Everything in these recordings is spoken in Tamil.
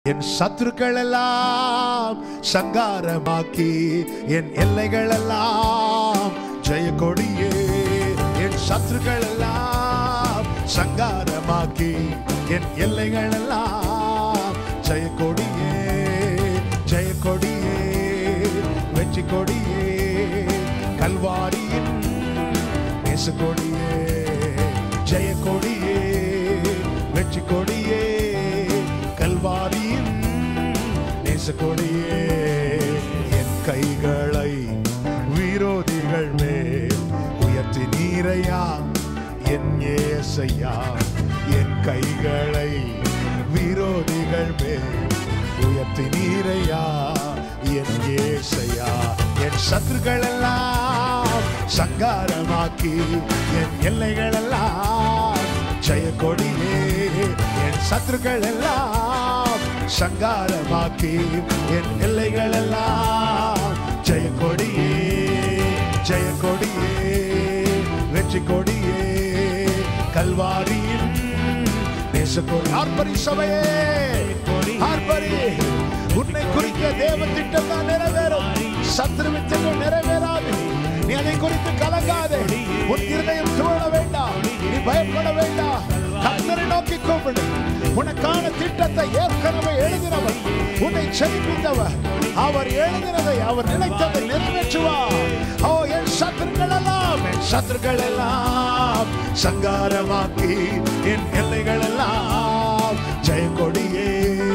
என் சத்துருக்கள் எல்லாம் சங்காரமாக்கி என் எல்லைகள் எல்லாம் ஜெய கொடியே என் சத்துருக்கள் எல்லாம் சங்காரமாக்கி என் எல்லைகள் எல்லாம் ஜெய கொடியே ஜெய கொடியே வெற்றி கொடியே கல்வாரியின் நேச கொடியே ஜெய கொடியே வெற்றி கொடியே கல்வாரியின் நேச கொடியே என் கைகளை விரோதிகள் மேல் உயர்த்தி நீரையா என் ஏசையா என் கைகளை விரோதிகள் மேல் உயர்த்தி நீரையா என் ஏசையா என் சத்துருக்கள் எல்லாம் சங்காரமாக்கி என் எல்லைகள் எல்லாம் ஜெய கொடியே என் சத்துருக்கள் எல்லாம் சங்காரமாக்கி என் எல்லைகள் எல்லாம் ஜெய கொடியே ஜெய கொடியே வெற்றி கொடியே கல்வாரியின் நேசக்கொடி ஆர்ப்பரி சபையே ஆர்ப்பரி உன்னை குறிக்க தேவ திட்டம் தான் நிறைவேறும் சத்ருவின் திட்டம் நிறைவேறாது நீ அதை குறித்து கலங்காதே உன் இருதயம் துவள வேண்டாம் நீ பயப்பட வேண்டாம் கர்த்தரை நோக்கி கூப்பிடு உனக்கான திட்டத்தை ஏற்கனவே எழுதினவர் உன்னை செழிப்பித்தவர் அவர் எழுதினதை அவர் நினைத்ததை நிறைவேற்றுவார் ஓ என் சத்துருக்கள் எல்லாம் என் சத்துருக்கள் எல்லாம் சங்காரமாக்கி என் எல்லைகள் எல்லாம் ஜெய கொடியே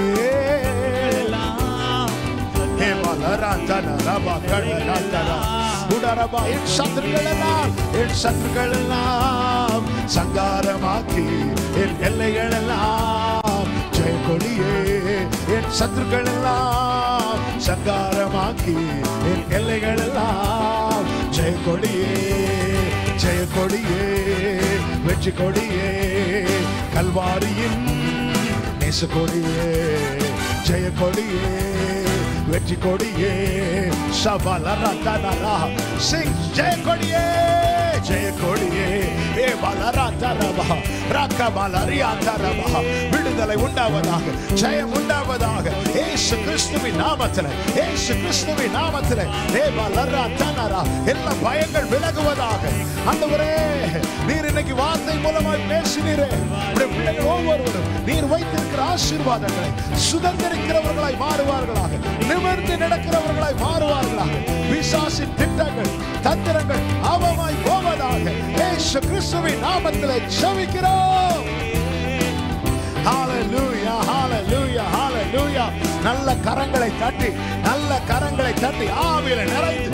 ஹே மலராந்தன ரபா கடராந்தன உடரபா என் சத்துருக்கள் எல்லாம் என் சத்துருக்கள் எல்லாம் சங்காரமாக்கி என் எல்லைகள் எல்லாம் ஜெய கொடியே என் சத்துருக்கள் எல்லாம் சங்காரமாக்கி என் எல்லைகள் எல்லாம் ஜெய கொடியே ஜெய கொடியே வெற்றி கொடியே கல்வாரியின் நேச கொடியே ஜெய கொடியே வெற்றி கொடியே சபல ரத்தனரா சிங் ஜெய கொடியே ஜெய கொடியே ஏ பலராத்தரபா ரக்க பலரியாத்தரபா விடுதலை உண்டாவதாக ஜெயம் உண்டாவதாக ஏசு கிறிஸ்துவின் நாமத்தில் ஏசு கிறிஸ்துவின் நாமத்தில் ஏ பலராத்தனரா எல்லா பயங்கள் விலகுவதாக ஆண்டவரே நீர் இன்னைக்கு வார்த்தை மூலமாய் பேசினீரே உம்முடைய பிள்ளைகள் ஒவ்வொருவரும் நீர் வைத்திருக்கிற ஆசீர்வாதங்களை சுதந்திரிக்கிறவர்களாய் மாறுவார்களாக நிமிர்ந்து நடக்கிறவர்களாய் மாறுவார்களாக பிசாசின் திட்டங்கள் தந்திரங்கள் அவமாய் போவதாக இயேசு கிறிஸ்துவின் நாமத்தில் ஜெபிக்கிறோம் ஹalleluya ஹalleluya ஹalleluya நல்ல கரங்களை தட்டி நல்ல கரங்களை தட்டி ஆவியில நிறைந்து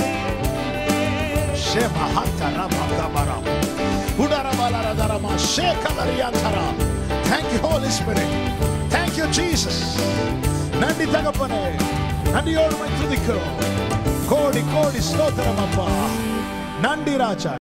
Shemahantaramakamaram. Udarabalaradaram. Shekadariantara. Thank you, Holy Spirit. Thank you, Jesus. நன்றி தகப்பனே நன்றியோடு உம்மை துதிக்கிறோம் கோடி கோடி ஸ்தோத்திரம் அப்பா நன்றி ராஜா